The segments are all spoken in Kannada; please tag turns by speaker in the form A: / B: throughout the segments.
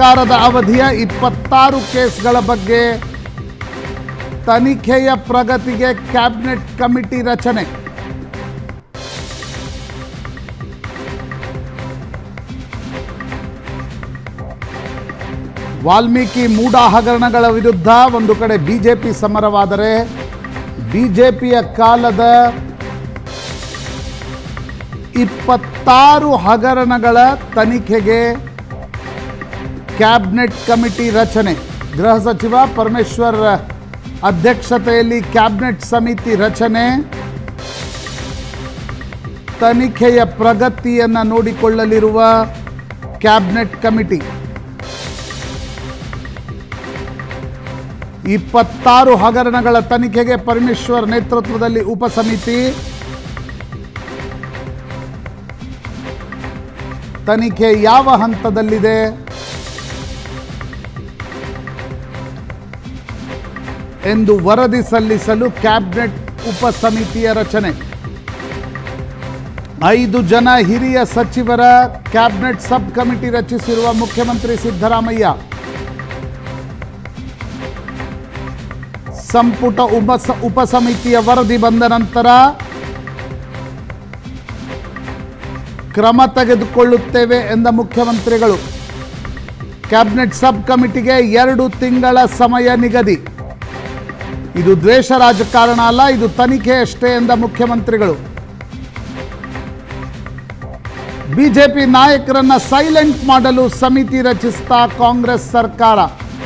A: ಸರ್ಕಾರದ ಅವಧಿಯ ಇಪ್ಪತ್ತಾರು ಕೇಸ್ಗಳ ಬಗ್ಗೆ ತನಿಖೆಯ ಪ್ರಗತಿಗೆ ಕ್ಯಾಬಿನೆಟ್ ಕಮಿಟಿ ರಚನೆ ವಾಲ್ಮೀಕಿ ಮೂಢ ಹಗರಣಗಳ ವಿರುದ್ಧ ಒಂದು ಕಡೆ ಬಿಜೆಪಿ ಸಮರವಾದರೆ ಬಿಜೆಪಿಯ ಕಾಲದ ಇಪ್ಪತ್ತಾರು ಹಗರಣಗಳ ತನಿಖೆಗೆ ಕ್ಯಾಬಿನೆಟ್ ಕಮಿಟಿ ರಚನೆ ಗೃಹ ಸಚಿವ ಪರಮೇಶ್ವರ್ ಅಧ್ಯಕ್ಷತೆಯಲ್ಲಿ ಕ್ಯಾಬಿನೆಟ್ ಸಮಿತಿ ರಚನೆ ತನಿಖೆಯ ಪ್ರಗತಿಯನ್ನು ನೋಡಿಕೊಳ್ಳಲಿರುವ ಕ್ಯಾಬಿನೆಟ್ ಕಮಿಟಿ ಇಪ್ಪತ್ತಾರು ಹಗರಣಗಳ ತನಿಖೆಗೆ ಪರಮೇಶ್ವರ್ ನೇತೃತ್ವದಲ್ಲಿ ಉಪಸಮಿತಿ ತನಿಖೆ ಯಾವ ಹಂತದಲ್ಲಿದೆ ಎಂದು ವರದಿ ಸಲ್ಲಿಸಲು ಕ್ಯಾಬಿನೆಟ್ ಉಪಸಮಿತಿಯ ರಚನೆ ಐದು ಜನ ಹಿರಿಯ ಸಚಿವರ ಕ್ಯಾಬಿನೆಟ್ ಸಬ್ ಕಮಿಟಿ ರಚಿಸಿರುವ ಮುಖ್ಯಮಂತ್ರಿ ಸಿದ್ದರಾಮಯ್ಯ ಸಂಪುಟ ಉಪಸ ಉಪಸಮಿತಿಯ ವರದಿ ಬಂದ ನಂತರ ಕ್ರಮ ತೆಗೆದುಕೊಳ್ಳುತ್ತೇವೆ ಎಂದ ಮುಖ್ಯಮಂತ್ರಿಗಳು ಕ್ಯಾಬಿನೆಟ್ ಸಬ್ ಕಮಿಟಿಗೆ ಎರಡು ತಿಂಗಳ ಸಮಯ ನಿಗದಿ ಇದು ದ್ವೇಷ ರಾಜಕಾರಣ ಅಲ್ಲ ಇದು ತನಿಖೆ ಅಷ್ಟೇ ಎಂದ ಮುಖ್ಯಮಂತ್ರಿಗಳು ಬಿಜೆಪಿ ನಾಯಕರನ್ನ ಸೈಲೆಂಟ್ ಮಾಡಲು ಸಮಿತಿ ರಚಿಸಿದ ಕಾಂಗ್ರೆಸ್ ಸರ್ಕಾರ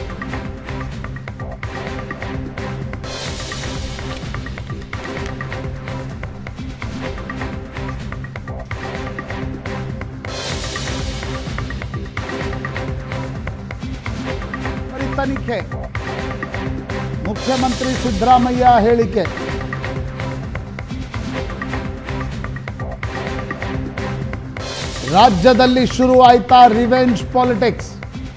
A: ಬರೀ ತನಿಖೆ ಮುಖ್ಯಮಂತ್ರಿ ಸಿದ್ದರಾಮಯ್ಯ ಹೇಳಿಕೆ ರಾಜ್ಯದಲ್ಲಿ ಶುರು ಆಯ್ತಾ ರಿವೆಂಜ್ ಪಾಲಿಟಿಕ್ಸ್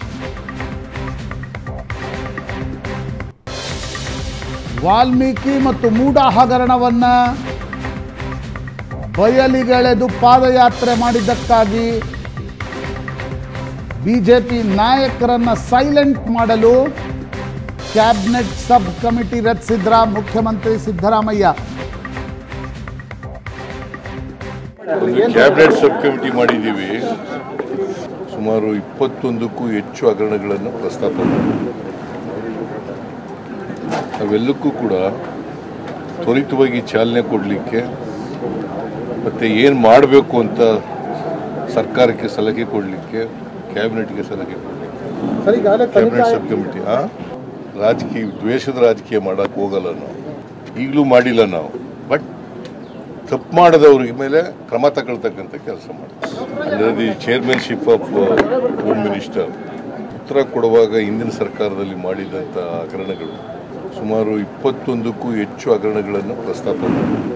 A: ವಾಲ್ಮೀಕಿ ಮತ್ತು ಮೂಡ ಹಗರಣವನ್ನ ಬಯಲಿಗೆಳೆದು ಪಾದಯಾತ್ರೆ ಮಾಡಿದ್ದಕ್ಕಾಗಿ ಬಿಜೆಪಿ ನಾಯಕರನ್ನ ಸೈಲೆಂಟ್ ಮಾಡಲು ಕ್ಯಾಬಿನೆಟ್ ಸಬ್ ಕಮಿಟಿ ರಚಿಸಿದ್ರ ಮುಖ್ಯಮಂತ್ರಿ ಸಿದ್ದರಾಮಯ್ಯ
B: ಒಂದು ಕ್ಯಾಬಿನೆಟ್ ಸಬ್ ಕಮಿಟಿ ಮಾಡಿದ್ದೀವಿ ಸುಮಾರು ಇಪ್ಪತ್ತೊಂದಕ್ಕೂ ಹೆಚ್ಚು ಹಗರಣಗಳನ್ನು ಪ್ರಸ್ತಾಪ ಮಾಡಿದ್ದೀವಿ ಅವೆಲ್ಲಕ್ಕೂ ಕೂಡ ತ್ವರಿತವಾಗಿ ಚಾಲನೆ ಕೊಡಲಿಕ್ಕೆ ಮತ್ತು ಏನು ಮಾಡಬೇಕು ಅಂತ ಸರ್ಕಾರಕ್ಕೆ ಸಲಹೆ ಕೊಡಲಿಕ್ಕೆ ಕ್ಯಾಬಿನೆಟ್ಗೆ ಸಲಹೆ ಕೊಡಲಿಕ್ಕೆ ಕ್ಯಾಬಿನೆಟ್ ಸಬ್ ಕಮಿಟಿ ಆ ರಾಜಕೀಯ ದ್ವೇಷದ ರಾಜಕೀಯ ಮಾಡಕ್ಕೆ ಹೋಗಲ್ಲ ನಾವು ಈಗಲೂ ಮಾಡಿಲ್ಲ ನಾವು ಬಟ್ ತಪ್ಪು ಮಾಡದವ್ರಿಗೆ ಮೇಲೆ ಕ್ರಮ ತಗೊಳ್ತಕ್ಕಂಥ ಕೆಲಸ ಮಾಡ್ತೀವಿ ಅಂದರೆ the chairmanship of home minister ಉತ್ತರ ಕೊಡುವಾಗ ಹಿಂದಿನ ಸರ್ಕಾರದಲ್ಲಿ ಮಾಡಿದಂಥ ಹಗರಣಗಳು ಸುಮಾರು ಇಪ್ಪತ್ತೊಂದಕ್ಕೂ ಹೆಚ್ಚು ಹಗರಣಗಳನ್ನು ಪ್ರಸ್ತಾಪ ಮಾಡಿದ್ದೀವಿ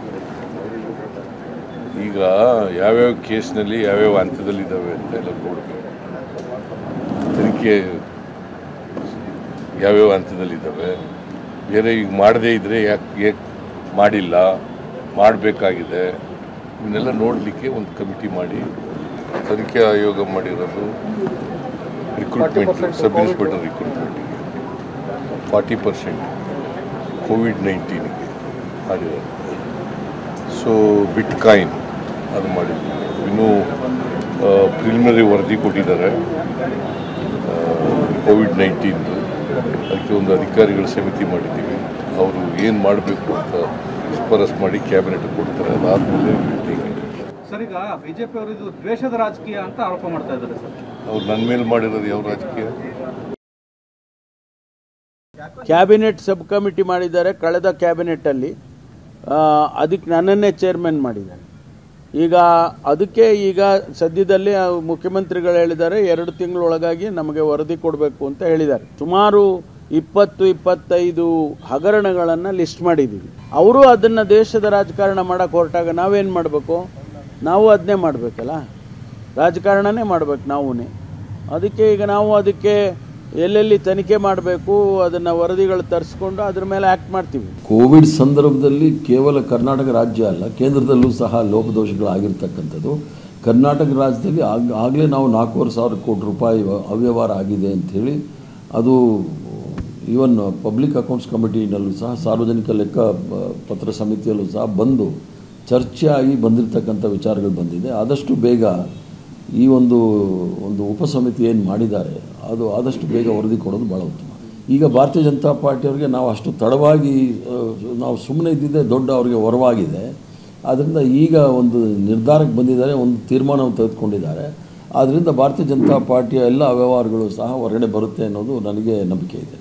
B: ಈಗ ಯಾವ್ಯಾವ ಕೇಸ್ನಲ್ಲಿ ಯಾವ್ಯಾವ ಹಂತದಲ್ಲಿದ್ದಾವೆ ಅಂತ ಎಲ್ಲ ನೋಡಬೇಕು ತನಿಖೆ ಯಾವ್ಯಾವ ಹಂತದಲ್ಲಿದ್ದಾವೆ ಬೇರೆ ಈಗ ಮಾಡದೇ ಇದ್ರೆ ಯಾಕೆ ಯಾಕೆ ಮಾಡಿಲ್ಲ ಮಾಡಬೇಕಾಗಿದೆ ಇವನ್ನೆಲ್ಲ ನೋಡಲಿಕ್ಕೆ ಒಂದು ಕಮಿಟಿ ಮಾಡಿ ತನಿಖೆ ಆಯೋಗ ಮಾಡಿರೋದು ರಿಕ್ರೂಟ್ಮೆಂಟ್ ಸಬ್ ಇನ್ಸ್ಪೆಕ್ಟರ್ ರಿಕ್ರೂಟ್ಮೆಂಟಿಗೆ ಫಾರ್ಟಿ ಪರ್ಸೆಂಟ್ ಕೋವಿಡ್ ನೈನ್ಟೀನ್ಗೆ ಮಾಡಿರೋದು ಸೊ ಬಿಟ್ ಕಾಯಿನ್ ಅದು ಮಾಡಿದ್ವಿ ಇನ್ನೂ ಪ್ರಿಲಿಮಿನರಿ ವರದಿ ಕೊಟ್ಟಿದ್ದಾರೆ ಕೋವಿಡ್ ನೈನ್ಟೀನ್ದು ಅದಕ್ಕೆ ಒಂದು ಅಧಿಕಾರಿಗಳ ಸಮಿತಿ ಮಾಡಿದ್ದೀವಿ ಅವರು ಏನು ಮಾಡಬೇಕು ಅಂತ ಶಿಫಾರಸ್ ಮಾಡಿ ಕ್ಯಾಬಿನೆಟ್ ಕೊಡ್ತಾರೆ ಅದಾದಮೇಲೆ
C: ಸರ್ ಈಗ ಬಿಜೆಪಿ ಅವರು ಇದು ದ್ವೇಷದ ರಾಜಕೀಯ ಅಂತ ಆರೋಪ ಮಾಡ್ತಾ ಇದ್ದಾರೆ ಸರ್
B: ಅವ್ರು ನನ್ನ ಮೇಲೆ ಮಾಡಿರೋದು ಯಾವ ರಾಜಕೀಯ
D: ಕ್ಯಾಬಿನೆಟ್ ಸಬ್ ಕಮಿಟಿ ಮಾಡಿದ್ದಾರೆ ಕಳೆದ ಕ್ಯಾಬಿನೆಟ್ಟಲ್ಲಿ ಅದಕ್ಕೆ ನನ್ನನ್ನೇ ಚೇರ್ಮನ್ ಮಾಡಿದ್ದಾರೆ ಈಗ ಅದಕ್ಕೆ ಈಗ ಸದ್ಯದಲ್ಲಿ ಆ ಮುಖ್ಯಮಂತ್ರಿಗಳು ಹೇಳಿದ್ದಾರೆ ಎರಡು ತಿಂಗಳೊಳಗಾಗಿ ನಮಗೆ ವರದಿ ಕೊಡಬೇಕು ಅಂತ ಹೇಳಿದ್ದಾರೆ ಸುಮಾರು ಇಪ್ಪತ್ತು ಇಪ್ಪತ್ತೈದು ಹಗರಣಗಳನ್ನು ಲಿಸ್ಟ್ ಮಾಡಿದ್ದೀವಿ ಅವರು ಅದನ್ನು ದೇಶದ ರಾಜಕಾರಣ ಮಾಡಕ್ಕೆ ಹೊರಟಾಗ ನಾವೇನು ಮಾಡಬೇಕು ನಾವು ಅದನ್ನೇ ಮಾಡಬೇಕಲ್ಲ ರಾಜಕಾರಣನೇ ಮಾಡ್ಬೇಕು ನಾವೂ ಅದಕ್ಕೆ ಈಗ ನಾವು ಅದಕ್ಕೆ ಎಲ್ಲೆಲ್ಲಿ ತನಿಖೆ ಮಾಡಬೇಕು ಅದನ್ನು ವರದಿಗಳು ತರಿಸ್ಕೊಂಡು ಅದ್ರ ಮೇಲೆ ಆ್ಯಕ್ಟ್ ಮಾಡ್ತೀವಿ
E: ಕೋವಿಡ್ ಸಂದರ್ಭದಲ್ಲಿ ಕೇವಲ ಕರ್ನಾಟಕ ರಾಜ್ಯ ಅಲ್ಲ ಕೇಂದ್ರದಲ್ಲೂ ಸಹ ಲೋಪದೋಷಗಳಾಗಿರ್ತಕ್ಕಂಥದ್ದು ಕರ್ನಾಟಕ ರಾಜ್ಯದಲ್ಲಿ ಆಗ ಆಗಲೇ ನಾವು ನಾಲ್ಕೂವರೆ ಸಾವಿರ ಕೋಟಿ ರೂಪಾಯಿ ಅವ್ಯವಹಾರ ಆಗಿದೆ ಅಂಥೇಳಿ ಅದು ಈವನ್ ಪಬ್ಲಿಕ್ ಅಕೌಂಟ್ಸ್ ಕಮಿಟಿನಲ್ಲೂ ಸಹ ಸಾರ್ವಜನಿಕ ಲೆಕ್ಕ ಪ- ಪತ್ರ ಸಮಿತಿಯಲ್ಲೂ ಸಹ ಬಂದು ಚರ್ಚೆ ಆಗಿ ಬಂದಿರತಕ್ಕಂಥ ವಿಚಾರಗಳು ಬಂದಿದೆ ಆದಷ್ಟು ಬೇಗ ಈ ಒಂದು ಒಂದು ಉಪಸಮಿತಿ ಏನು ಮಾಡಿದ್ದಾರೆ ಅದು ಆದಷ್ಟು ಬೇಗ ವರದಿ ಕೊಡೋದು ಭಾಳ ಉತ್ತಮ ಈಗ ಭಾರತೀಯ ಜನತಾ ಪಾರ್ಟಿಯವರಿಗೆ ನಾವು ಅಷ್ಟು ತಡವಾಗಿ ಆ, ನಾವು ಸುಮ್ಮನೆ ಇದ್ದಿದ್ದೇ ದೊಡ್ಡ ಅವರಿಗೆ ಹೊರವಾಗಿದೆ ಆದ್ದರಿಂದ ಈಗ ಒಂದು ನಿರ್ಧಾರಕ್ಕೆ ಬಂದಿದ್ದಾರೆ ಒಂದು ತೀರ್ಮಾನವನ್ನು ತೆಗೆದುಕೊಂಡಿದ್ದಾರೆ ಆದ್ದರಿಂದ ಭಾರತೀಯ ಜನತಾ ಪಾರ್ಟಿಯ ಎಲ್ಲ ವ್ಯವಹಾರಗಳು ಸಹ ಹೊರಗಡೆ ಬರುತ್ತೆ ಅನ್ನೋದು ನನಗೆ ನಂಬಿಕೆ ಇದೆ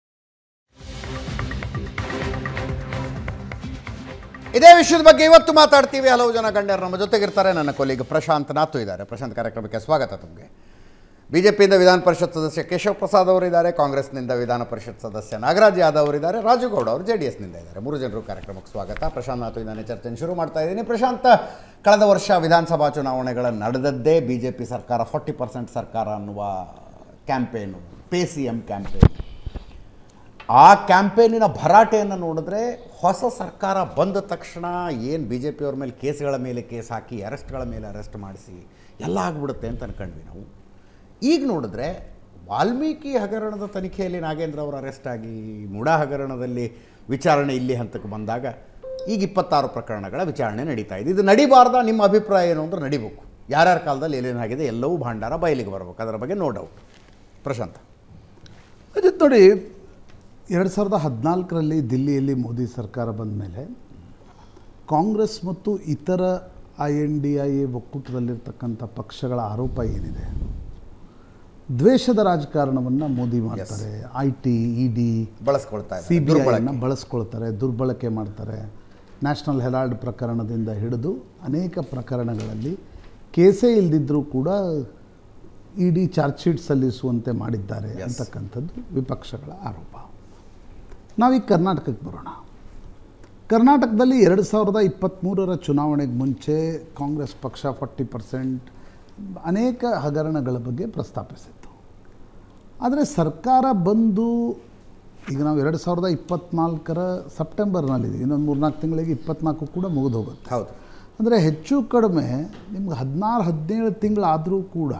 F: ಇದೇ ವಿಷಯದ ಬಗ್ಗೆ ಇವತ್ತು ಮಾತಾಡ್ತೀವಿ ಹಲವು ಜನ ಗಣ್ಯರು ನಮ್ಮ ಜೊತೆಗಿರ್ತಾರೆ ನನ್ನ ಕೊಲಿಗ ಪ್ರಶಾಂತ್ ನಾತು ಇದ್ದಾರೆ ಪ್ರಶಾಂತ್ ಕಾರ್ಯಕ್ರಮಕ್ಕೆ ಸ್ವಾಗತ ತಮಗೆ ಬಿಜೆಪಿಯಿಂದ ವಿಧಾನ ಪರಿಷತ್ ಸದಸ್ಯ ಕೇಶವ್ ಪ್ರಸಾದ್ ಅವರಿದ್ದಾರೆ ಕಾಂಗ್ರೆಸ್ನಿಂದ ವಿಧಾನ ಪರಿಷತ್ ಸದಸ್ಯ ನಾಗರಾಜ್ ಯಾದವ್ ಅವರಿದ್ದಾರೆ ರಾಜುಗೌಡ ಅವರು ಜೆ ಡಿ ಎಸ್ನಿಂದ ಇದ್ದಾರೆ ಮೂರು ಜನರು ಕಾರ್ಯಕ್ರಮಕ್ಕೆ ಸ್ವಾಗತ ಪ್ರಶಾಂತ್ ನಾತು ಇದ್ದಾನೆ ಚರ್ಚೆಯನ್ನು ಶುರು ಮಾಡ್ತಾ ಇದ್ದೀನಿ ಪ್ರಶಾಂತ್ ಕಳೆದ ವರ್ಷ ವಿಧಾನಸಭಾ ಚುನಾವಣೆಗಳ ನಡೆದದ್ದೇ ಬಿ ಜೆ ಪಿ ಸರ್ಕಾರ ಫಾರ್ಟಿ ಪರ್ಸೆಂಟ್ ಸರ್ಕಾರ ಅನ್ನುವ campaign pay C M campaign ಆ ಕ್ಯಾಂಪೇನಿನ ಭರಾಟೆಯನ್ನು ನೋಡಿದ್ರೆ ಹೊಸ ಸರ್ಕಾರ ಬಂದ ತಕ್ಷಣ ಏನು ಬಿ ಜೆ ಪಿಯವ್ರ ಮೇಲೆ ಕೇಸ್ಗಳ ಮೇಲೆ ಕೇಸ್ ಹಾಕಿ ಅರೆಸ್ಟ್ಗಳ ಮೇಲೆ ಅರೆಸ್ಟ್ ಮಾಡಿಸಿ ಎಲ್ಲ ಆಗ್ಬಿಡುತ್ತೆ ಅಂತ ಅನ್ಕೊಂಡ್ವಿ ನಾವು ಈಗ ನೋಡಿದ್ರೆ ವಾಲ್ಮೀಕಿ ಹಗರಣದ ತನಿಖೆಯಲ್ಲಿ ನಾಗೇಂದ್ರ ಅವರು ಅರೆಸ್ಟ್ ಆಗಿ ಮುಡಾ ಹಗರಣದಲ್ಲಿ ವಿಚಾರಣೆ ಇಲ್ಲಿ ಹಂತಕ್ಕೆ ಬಂದಾಗ ಈಗ ಇಪ್ಪತ್ತಾರು ಪ್ರಕರಣಗಳ ವಿಚಾರಣೆ ನಡೀತಾ ಇದೆ ಇದು ನಡಿಬಾರ್ದ ನಿಮ್ಮ ಅಭಿಪ್ರಾಯ ಏನು ಅಂದ್ರೆ ನಡಿಬೇಕು ಯಾರ್ಯಾರ ಕಾಲದಲ್ಲಿ ಏನೇನಾಗಿದೆ ಎಲ್ಲವೂ ಭಾಂಡಾರ ಬಯಲಿಗೆ ಬರಬೇಕು ಅದರ ಬಗ್ಗೆ ನೋ ಡೌಟ್ ಪ್ರಶಾಂತ್
A: ಅಜಿತ್ ನೋಡಿ ಎರಡು ಸಾವಿರದ ಹದಿನಾಲ್ಕರಲ್ಲಿ ದಿಲ್ಲಿಯಲ್ಲಿ ಮೋದಿ ಸರ್ಕಾರ ಬಂದ ಮೇಲೆ ಕಾಂಗ್ರೆಸ್ ಮತ್ತು ಇತರ I N D I A ಒಕ್ಕೂಟದಲ್ಲಿರ್ತಕ್ಕಂಥ ಪಕ್ಷಗಳ ಆರೋಪ ಏನಿದೆ ದ್ವೇಷದ ರಾಜಕಾರಣವನ್ನು ಮೋದಿ ಮಾಡ್ತಾರೆ ಐ ಟಿ ಇ ಡಿ
F: ಬಳಸ್ಕೊಳ್ತಾ
A: ಸಿ
F: ಇದ್ದಾರೆ
A: ಬಿ
F: ದುರ್ಬಳಕೆ.
A: ಐನ ಬಳಸ್ಕೊಳ್ತಾರೆ ದುರ್ಬಳಕೆ ಮಾಡ್ತಾರೆ ನ್ಯಾಷನಲ್ ಹೆರಾಲ್ಡ್ ಪ್ರಕರಣದಿಂದ ಹಿಡಿದು ಅನೇಕ ಪ್ರಕರಣಗಳಲ್ಲಿ ಕೇಸೇ ಇಲ್ಲದಿದ್ದರೂ ಕೂಡ ಇಡಿ ಚಾರ್ಜ್ ಶೀಟ್ ಸಲ್ಲಿಸುವಂತೆ ಮಾಡಿದ್ದಾರೆ ಅಂತಕ್ಕಂಥದ್ದು ವಿಪಕ್ಷಗಳ ಆರೋಪ ನಾವೀಗ ಕರ್ನಾಟಕಕ್ಕೆ ಬರೋಣ ಕರ್ನಾಟಕದಲ್ಲಿ ಎರಡು ಸಾವಿರದ ಇಪ್ಪತ್ತ್ಮೂರರ ಚುನಾವಣೆಗೆ ಮುಂಚೆ ಕಾಂಗ್ರೆಸ್ ಪಕ್ಷ ಫಾರ್ಟಿ ಪರ್ಸೆಂಟ್ ಅನೇಕ ಹಗರಣಗಳ ಬಗ್ಗೆ ಪ್ರಸ್ತಾಪಿಸಿತ್ತು ಆದರೆ ಸರ್ಕಾರ ಬಂದು ಈಗ ನಾವು ಎರಡು ಸಾವಿರದ ಇಪ್ಪತ್ತ್ನಾಲ್ಕರ ಸೆಪ್ಟೆಂಬರ್ನಲ್ಲಿದ್ದೀವಿ ಇನ್ನೊಂದು ಮೂರ್ನಾಲ್ಕು ತಿಂಗಳಿಗೆ ಇಪ್ಪತ್ನಾಲ್ಕು ಕೂಡ ಮುಗಿದು ಹೋಗುತ್ತೆ
F: ಹೌದು
A: ಅಂದರೆ ಹೆಚ್ಚು ಕಡಿಮೆ ನಿಮ್ಗೆ ಹದಿನಾರು ಹದಿನೇಳು ತಿಂಗಳಾದರೂ ಕೂಡ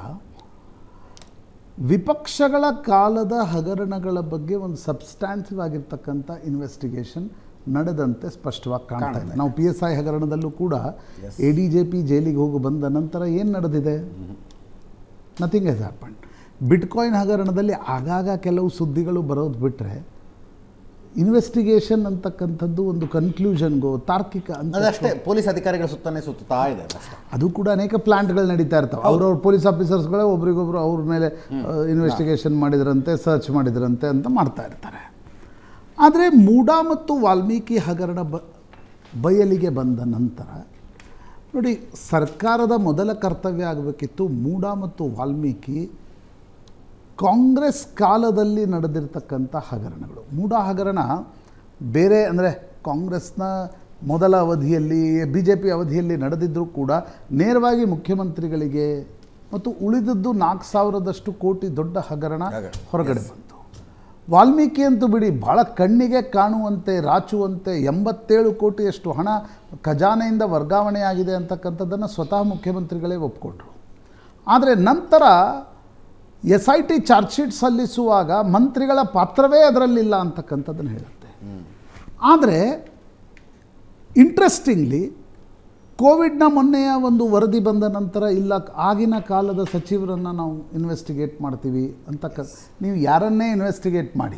A: ವಿಪಕ್ಷಗಳ ಕಾಲದ ಹಗರಣಗಳ ಬಗ್ಗೆ ಒಂದು ಸಬ್ಸ್ಟ್ಯಾನ್ಸಿವ್ ಆಗಿರ್ತಕ್ಕಂಥ ಇನ್ವೆಸ್ಟಿಗೇಷನ್ ನಡೆದಂತೆ ಸ್ಪಷ್ಟವಾಗಿ ಕಾಣ್ತಾ ಇದೆ ನಾವು ಪಿ ಎಸ್ ಐ ಹಗರಣದಲ್ಲೂ ಕೂಡ ಎ ಡಿ ಜೆ ಪಿ ಜೈಲಿಗೆ ಹೋಗಿ ಬಂದ ನಂತರ ಏನು ನಡೆದಿದೆ ನಥಿಂಗ್ ಹ್ಯಾಸ್ ಹ್ಯಾಪಂಡ್ ಬಿಟ್ಕಾಯಿನ್ ಹಗರಣದಲ್ಲಿ ಆಗಾಗ ಕೆಲವು ಸುದ್ದಿಗಳು ಬರೋದು ಬಿಟ್ಟರೆ ಇನ್ವೆಸ್ಟಿಗೇಷನ್ ಅಂತಕ್ಕಂಥದ್ದು ಒಂದು ಕನ್ಕ್ಲೂಷನ್ಗೋ ತಾರ್ಕಿಕ ಅಂತ
F: ಅದಷ್ಟೇ ಪೊಲೀಸ್ ಅಧಿಕಾರಿಗಳ ಸುತ್ತಾನೆ ಸುತ್ತಾ ಇದೆ ಅದಷ್ಟೇ
A: ಅದು ಕೂಡ ಅನೇಕ ಪ್ಲಾಂಟ್ಗಳು ನಡೀತಾ ಇರ್ತವೆ ಅವ್ರವ್ರ ಪೊಲೀಸ್ ಆಫೀಸರ್ಸ್ಗಳೇ ಒಬ್ರಿಗೊಬ್ರು ಅವ್ರ ಮೇಲೆ ಇನ್ವೆಸ್ಟಿಗೇಷನ್ ಮಾಡಿದ್ರಂತೆ ಸರ್ಚ್ ಮಾಡಿದ್ರಂತೆ ಅಂತ ಮಾಡ್ತಾ ಇರ್ತಾರೆ ಆದರೆ ಮೂಡಾ ಮತ್ತು ವಾಲ್ಮೀಕಿ ಹಗರಣ ಬ ಬಯಲಿಗೆ ಬಂದ ನಂತರ ನೋಡಿ ಸರ್ಕಾರದ ಮೊದಲ ಕರ್ತವ್ಯ ಆಗಬೇಕಿತ್ತು ಮೂಡಾ ಮತ್ತು ವಾಲ್ಮೀಕಿ ಕಾಂಗ್ರೆಸ್ ಕಾಲದಲ್ಲಿ ನಡೆದಿರ್ತಕ್ಕಂಥ ಹಗರಣಗಳು ಮೂಡಾ ಹಗರಣ ಬೇರೆ ಅಂದರೆ ಕಾಂಗ್ರೆಸ್ನ ಮೊದಲ ಅವಧಿಯಲ್ಲಿ ಬಿ ಜೆ ಪಿ ಅವಧಿಯಲ್ಲಿ ನಡೆದಿದ್ದರೂ ಕೂಡ ನೇರವಾಗಿ ಮುಖ್ಯಮಂತ್ರಿಗಳಿಗೆ ಮತ್ತು ಉಳಿದದ್ದು ನಾಲ್ಕು ಸಾವಿರದಷ್ಟು ಕೋಟಿ ದೊಡ್ಡ ಹಗರಣ ಹೊರಗಡೆ ಬಂತು ವಾಲ್ಮೀಕಿ ಅಂತೂ ಬಿಡಿ ಭಾಳ ಕಣ್ಣಿಗೆ ಕಾಣುವಂತೆ ರಾಚುವಂತೆ ಎಂಬತ್ತೇಳು ಕೋಟಿಯಷ್ಟು ಹಣ ಖಜಾನೆಯಿಂದ ವರ್ಗಾವಣೆಯಾಗಿದೆ ಅಂತಕ್ಕಂಥದ್ದನ್ನು ಸ್ವತಃ ಮುಖ್ಯಮಂತ್ರಿಗಳೇ ಒಪ್ಕೊಂಡ್ರು ಆದರೆ ನಂತರ S I T charge sheet ಸಲ್ಲಿಸುವಾಗ ಮಂತ್ರಿಗಳ ಪಾತ್ರವೇ ಅದರಲ್ಲಿಲ್ಲ ಅಂತಕ್ಕಂಥದ್ದನ್ನು ಹೇಳುತ್ತೆ ಆದರೆ ಇಂಟ್ರೆಸ್ಟಿಂಗ್ಲಿ ಕೋವಿಡ್ನ ಮೊನ್ನೆಯ ಒಂದು ವರದಿ ಬಂದ ನಂತರ ಇಲ್ಲ ಆಗಿನ ಕಾಲದ ಸಚಿವರನ್ನು ನಾವು ಇನ್ವೆಸ್ಟಿಗೇಟ್ ಮಾಡ್ತೀವಿ ಅಂತಕ್ಕ ನೀವು ಯಾರನ್ನೇ ಇನ್ವೆಸ್ಟಿಗೇಟ್ ಮಾಡಿ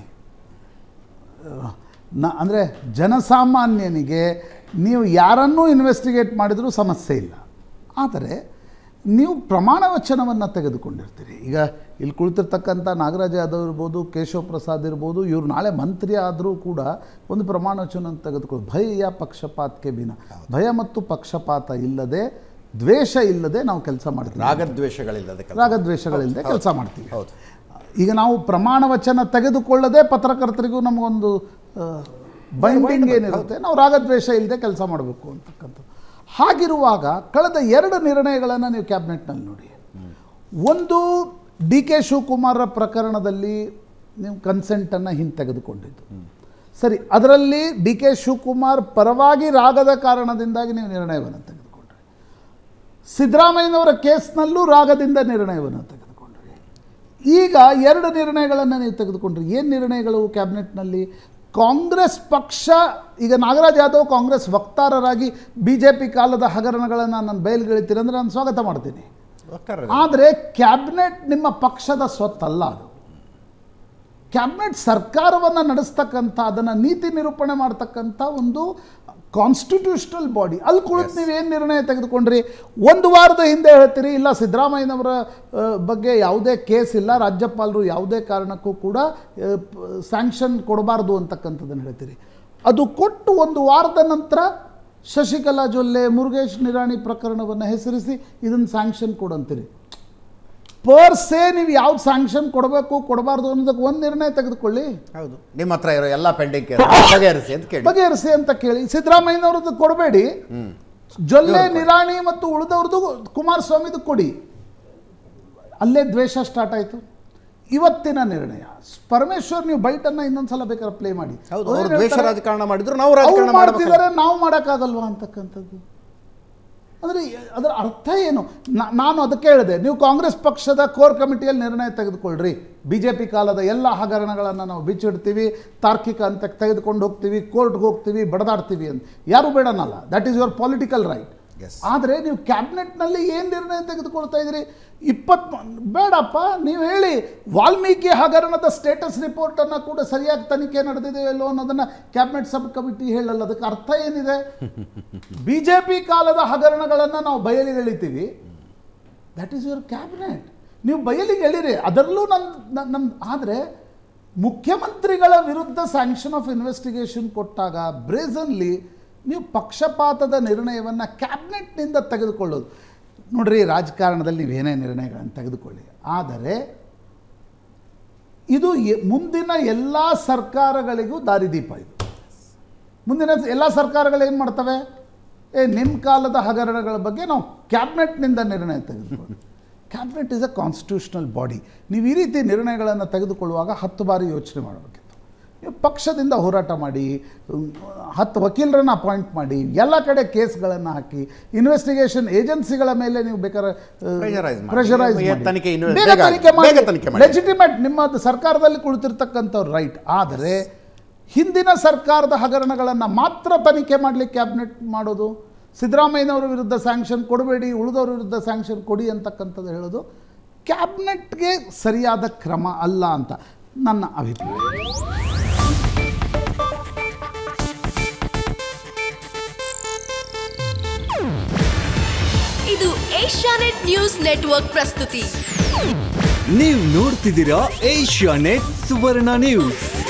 A: ನ ಅಂದರೆ ಜನಸಾಮಾನ್ಯನಿಗೆ ನೀವು ಯಾರನ್ನೂ ಇನ್ವೆಸ್ಟಿಗೇಟ್ ಮಾಡಿದರೂ ಸಮಸ್ಯೆ ಇಲ್ಲ ಆದರೆ ನೀವು ಪ್ರಮಾಣ ವಚನವನ್ನು ತೆಗೆದುಕೊಂಡಿರ್ತೀರಿ ಈಗ ಇಲ್ಲಿ ಕುಳಿತಿರ್ತಕ್ಕಂಥ ನಾಗರಾಜ ಯಾದವ್ ಇರ್ಬೋದು ಕೇಶವ್ ಪ್ರಸಾದ್ ಇರ್ಬೋದು ಇವ್ರು ನಾಳೆ ಮಂತ್ರಿ ಆದರೂ ಕೂಡ ಒಂದು ಪ್ರಮಾಣ ವಚನ ತೆಗೆದುಕೊಂಡು ಭಯ ಪಕ್ಷಪಾತಕ್ಕೆ ಬಿನ ಭಯ ಮತ್ತು ಪಕ್ಷಪಾತ ಇಲ್ಲದೆ ದ್ವೇಷ ಇಲ್ಲದೆ ನಾವು ಕೆಲಸ ಮಾಡ್ತೀವಿ
F: ರಾಗದ್ವೇಷಗಳಿಲ್ಲದೆ ಕೆಲಸ.
A: ರಾಗದ್ವೇಷಗಳಿಲ್ಲದೆ ಕೆಲಸ ಮಾಡ್ತೀವಿ
F: ಹೌದು.
A: ಈಗ ನಾವು ಪ್ರಮಾಣ ವಚನ ತೆಗೆದುಕೊಳ್ಳದೆ ಪತ್ರಕರ್ತರಿಗೂ ನಮಗೊಂದು ಬೈಂಡಿಂಗ್ ಏನಿರುತ್ತೆ ನಾವು ರಾಗದ್ವೇಷ ಇಲ್ಲದೆ ಕೆಲಸ ಮಾಡಬೇಕು ಅಂತಕ್ಕಂಥದ್ದು ಹಾಗಿರುವಾಗ ಕಳೆದ ಎರಡು ನಿರ್ಣಯಗಳನ್ನು ನೀವು ಕ್ಯಾಬಿನೆಟ್ನಲ್ಲಿ ನೋಡಿ ಒಂದು ಡಿ ಕೆ ಶಿವಕುಮಾರ ಪ್ರಕರಣದಲ್ಲಿ ನೀವು ಕನ್ಸೆಂಟನ್ನು ಹಿಂತೆಗೆದುಕೊಂಡಿದ್ದು ಸರಿ ಅದರಲ್ಲಿ ಡಿ ಕೆ ಶಿವಕುಮಾರ್ ಪರವಾಗಿ ರಾಗದ ಕಾರಣದಿಂದಾಗಿ ನೀವು ನಿರ್ಣಯವನ್ನು ತೆಗೆದುಕೊಂಡ್ರಿ ಸಿದ್ದರಾಮಯ್ಯನವರ ಕೇಸ್ನಲ್ಲೂ ರಾಗದಿಂದ ನಿರ್ಣಯವನ್ನು ತೆಗೆದುಕೊಂಡ್ರಿ ಈಗ ಎರಡು ನಿರ್ಣಯಗಳನ್ನು ನೀವು ತೆಗೆದುಕೊಂಡ್ರಿ ಏನು ನಿರ್ಣಯಗಳು ಕ್ಯಾಬಿನೆಟ್ನಲ್ಲಿ ಕಾಂಗ್ರೆಸ್ ಪಕ್ಷ ಈಗ ನಾಗರಾಜ್ ಯಾದವ್ ಕಾಂಗ್ರೆಸ್ ವಕ್ತಾರರಾಗಿ ಬಿ ಜೆ ಪಿ ಕಾಲದ ಹಗರಣಗಳನ್ನು ನಾನು ಬಯಲುಗೆಳಿತೀನಿ ಅಂದರೆ ನಾನು ಸ್ವಾಗತ ಮಾಡ್ತೀನಿ ಆದರೆ ಕ್ಯಾಬಿನೆಟ್ ನಿಮ್ಮ ಪಕ್ಷದ ಸ್ವತ್ತಲ್ಲ ಅದು ಕ್ಯಾಬಿನೆಟ್ ಸರ್ಕಾರವನ್ನು ನಡೆಸ್ತಕ್ಕಂಥ ಅದನ್ನು ನೀತಿ ನಿರೂಪಣೆ ಮಾಡ್ತಕ್ಕಂಥ ಒಂದು ಕಾನ್ಸ್ಟಿಟ್ಯೂಷನಲ್ ಬಾಡಿ ಅಲ್ಲಿ ಕುಳಿತು ನೀವೇನು ನಿರ್ಣಯ ತೆಗೆದುಕೊಂಡ್ರಿ ಒಂದು ವಾರದ ಹಿಂದೆ ಹೇಳ್ತೀರಿ ಇಲ್ಲ ಸಿದ್ದರಾಮಯ್ಯನವರ ಆ, ಬಗ್ಗೆ ಯಾವುದೇ ಕೇಸ್ ಇಲ್ಲ ರಾಜ್ಯಪಾಲರು ಯಾವುದೇ ಕಾರಣಕ್ಕೂ ಕೂಡ ಸ್ಯಾಂಕ್ಷನ್ ಕೊಡಬಾರ್ದು ಅಂತಕ್ಕಂಥದ್ದನ್ನು ಹೇಳ್ತೀರಿ ಅದು ಕೊಟ್ಟು ಒಂದು ವಾರದ ನಂತರ ಶಶಿಕಲಾ ಜೊಲ್ಲೆ ಮುರುಗೇಶ್ ನಿರಾಣಿ ಪ್ರಕರಣವನ್ನು ಹೆಸರಿಸಿ ಇದನ್ನು ಸ್ಯಾಂಕ್ಷನ್ ಕೊಡಂತೀರಿ ಪರ್ ಸೇ ನೀವು ಯಾವ್ದು ಸ್ಯಾಂಕ್ಷನ್ ಕೊಡಬೇಕು ಕೊಡಬಾರ್ದು ಅನ್ನೋದಕ್ಕೆ ಒಂದು ನಿರ್ಣಯ ತೆಗೆದುಕೊಳ್ಳಿ
F: ಹೌದು ನಿಮ್ಮ ಹತ್ರ ಇರೋ ಎಲ್ಲ ಪೆಂಡಿಂಗ್ ಕೇಸ್ ಬಗೆಹರಿಸಿ ಅಂತ ಕೇಳಿ
A: ಬಗೆಹರಿಸಿ ಅಂತ ಕೇಳಿ ಸಿದ್ದರಾಮಯ್ಯನವ್ರದ್ದು ಕೊಡಬೇಡಿ ಜೊಲ್ಲೆ ನಿರಾಣಿ ಮತ್ತು ಉಳಿದವ್ರದ್ದು ಕುಮಾರಸ್ವಾಮಿದು ಕೊಡಿ ಅಲ್ಲೇ ದ್ವೇಷ ಸ್ಟಾರ್ಟ್ ಆಯಿತು ಇವತ್ತಿನ ನಿರ್ಣಯ ಪರಮೇಶ್ವರ್ ನೀವು ಬೈಟನ್ನು ಇನ್ನೊಂದ್ಸಲ ಬೇಕಾದ್ರೆ ಪ್ಲೇ ಮಾಡಿ
F: ಹೌದು
A: ಅವ್ರು
F: ಅವ್ರು
A: ಏನ್
F: ದ್ವೇಷ
A: ಹೇಳ್ತಾರೆ?
F: ರಾಜಕಾರಣ ಮಾಡಿದ್ರು ನಾವು
A: ಅವ್ರು
F: ರಾಜಕಾರಣ ಮಾಡಬೇಕು
A: ಮಾಡ್ತಿದ್ದಾರೆ ನಾವು ಮಾಡೋಕ್ಕಾಗಲ್ವಾ ಅಂತಕ್ಕಂಥದ್ದು ಅಂದರೆ ಅದರ ಅರ್ಥ ಏನು ನಾ- ನಾನು ಅದಕ್ಕೆ ಹೇಳಿದೆ ನೀವು ಕಾಂಗ್ರೆಸ್ ಪಕ್ಷದ ಕೋರ್ ಕಮಿಟಿಯಲ್ಲಿ ನಿರ್ಣಯ ತೆಗೆದುಕೊಳ್ಳ್ರಿ ಬಿ ಜೆ ಪಿ ಕಾಲದ ಎಲ್ಲ ಹಗರಣಗಳನ್ನು ನಾವು ಬಿಚ್ಚಿಡ್ತೀವಿ ತಾರ್ಕಿಕ ಅಂತಕ್ಕೆ ತೆಗೆದುಕೊಂಡು ಹೋಗ್ತೀವಿ ಕೋರ್ಟ್ಗೆ ಹೋಗ್ತೀವಿ ಬಡದಾಡ್ತೀವಿ ಅಂತ ಯಾರು ಬೇಡನಲ್ಲ that is your political right
F: Yes.
A: ಆದರೆ ನೀವು ಕ್ಯಾಬಿನೆಟ್ನಲ್ಲಿ ಏನು ನಿರ್ಣಯ ತೆಗೆದುಕೊಳ್ತಾ ಇದ್ದೀರಿ ಇಪ್ಪತ್ ಬೇಡಪ್ಪ ನೀವು ಹೇಳಿ ವಾಲ್ಮೀಕಿ ಹಗರಣದ ಸ್ಟೇಟಸ್ ರಿಪೋರ್ಟನ್ನು ಕೂಡ ಸರಿಯಾಗಿ ತನಿಖೆ ನಡೆದಿದೆ ಇಲ್ಲೋ ಅನ್ನೋದನ್ನು ಕ್ಯಾಬಿನೆಟ್ ಸಬ್ ಕಮಿಟಿ ಹೇಳಲ್ಲ ಅದಕ್ಕೆ ಅರ್ಥ ಏನಿದೆ ಬಿ ಜೆ ಪಿ ಕಾಲದ ಹಗರಣಗಳನ್ನು ನಾವು ಬಯಲಿಗೆಳಿತೀವಿ ದಟ್ ಈಸ್ ಯುವರ್ ಕ್ಯಾಬಿನೆಟ್ ನೀವು ಬಯಲಿಗೆ ಎಳಿರಿ ಅದರಲ್ಲೂ ನನ್ನ ನಮ್ಮ ಆದರೆ ಮುಖ್ಯಮಂತ್ರಿಗಳ ವಿರುದ್ಧ ಸ್ಯಾಂಕ್ಷನ್ ಆಫ್ ಇನ್ವೆಸ್ಟಿಗೇಷನ್ ಕೊಟ್ಟಾಗ ಬ್ರೇಸನ್ಲಿ ನೀವು ಪಕ್ಷಪಾತದ ನಿರ್ಣಯವನ್ನು ಕ್ಯಾಬಿನೆಟ್ನಿಂದ ತೆಗೆದುಕೊಳ್ಳೋದು ನೋಡ್ರಿ ರಾಜಕಾರಣದಲ್ಲಿ ನೀವೇನೇ ನಿರ್ಣಯಗಳನ್ನು ತೆಗೆದುಕೊಳ್ಳಿ ಆದರೆ ಇದು ಎ- ಮುಂದಿನ ಎಲ್ಲ ಸರ್ಕಾರಗಳಿಗೂ ದಾರಿದೀಪ ಇದು ಮುಂದಿನ ಎಲ್ಲ ಸರ್ಕಾರಗಳು ಏನು ಮಾಡ್ತವೆ ಏ ನಿಮ್ಮ ಕಾಲದ ಹಗರಣಗಳ ಬಗ್ಗೆ ನಾವು ಕ್ಯಾಬಿನೆಟ್ನಿಂದ ನಿರ್ಣಯ ತೆಗೆದುಕೊಳ್ಳಿ cabinet is a constitutional body ನೀವು ಈ ರೀತಿ ನಿರ್ಣಯಗಳನ್ನು ತೆಗೆದುಕೊಳ್ಳುವಾಗ ಹತ್ತು ಬಾರಿ ಯೋಚನೆ ಮಾಡಬೇಕಿತ್ತು ನೀವು ಪಕ್ಷದಿಂದ ಹೋರಾಟ ಮಾಡಿ ಉಮ್, ಹತ್ತು ವಕೀಲರನ್ನು ಅಪಾಯಿಂಟ್ ಮಾಡಿ ಎಲ್ಲ ಕಡೆ ಕೇಸ್ಗಳನ್ನು ಹಾಕಿ ಇನ್ವೆಸ್ಟಿಗೇಷನ್ ಏಜೆನ್ಸಿಗಳ ಮೇಲೆ ನೀವು ಬೇಕಾದ್ರೆ
F: Pressurize ಮಾಡಿ.
A: ಪ್ರೆಷರೈಸ್
F: ಏ, ತನಿಖೆ ಇನ್ನು
A: ಬೇಗ
F: ಬೇಗ
A: ತನಿಖೆ
F: ಆಗಿ- ಬೇಗ ತನಿಖೆ ಮಾಡಿ.
A: ಲೆಜಿಟಿಮೇಟ್ ನಿಮ್ಮ ಸರ್ಕಾರದಲ್ಲಿ ಕುಳಿತಿರ್ತಕ್ಕಂಥವ್ರು ರೈಟ್ ಆದರೆ ಹಿಂದಿನ ಸರ್ಕಾರದ ಹಗರಣಗಳನ್ನು ಮಾತ್ರ ತನಿಖೆ ಮಾಡಲಿಕ್ಕೆ ಕ್ಯಾಬಿನೆಟ್ ಮಾಡೋದು ಸಿದ್ದರಾಮಯ್ಯನವರ ವಿರುದ್ಧ ಸ್ಯಾಂಕ್ಷನ್ ಕೊಡಬೇಡಿ ಉಳಿದವ್ರ ವಿರುದ್ಧ ಸ್ಯಾಂಕ್ಷನ್ ಕೊಡಿ ಅಂತಕ್ಕಂಥದ್ದು ಹೇಳೋದು ಕ್ಯಾಬಿನೆಟ್ಗೆ ಸರಿಯಾದ ಕ್ರಮ ಅಲ್ಲ ಅಂತ ನನ್ನ ಅಭಿಪ್ರಾಯ
G: ಇದು ಏಷ್ಯಾನೆಟ್ ನ್ಯೂಸ್ ನೆಟ್ವರ್ಕ್ ಪ್ರಸ್ತುತಿ
H: ನೀವು ನೋಡ್ತಿದ್ದೀರಾ ಏಷ್ಯಾ ನೆಟ್ ಸುವರ್ಣ ನ್ಯೂಸ್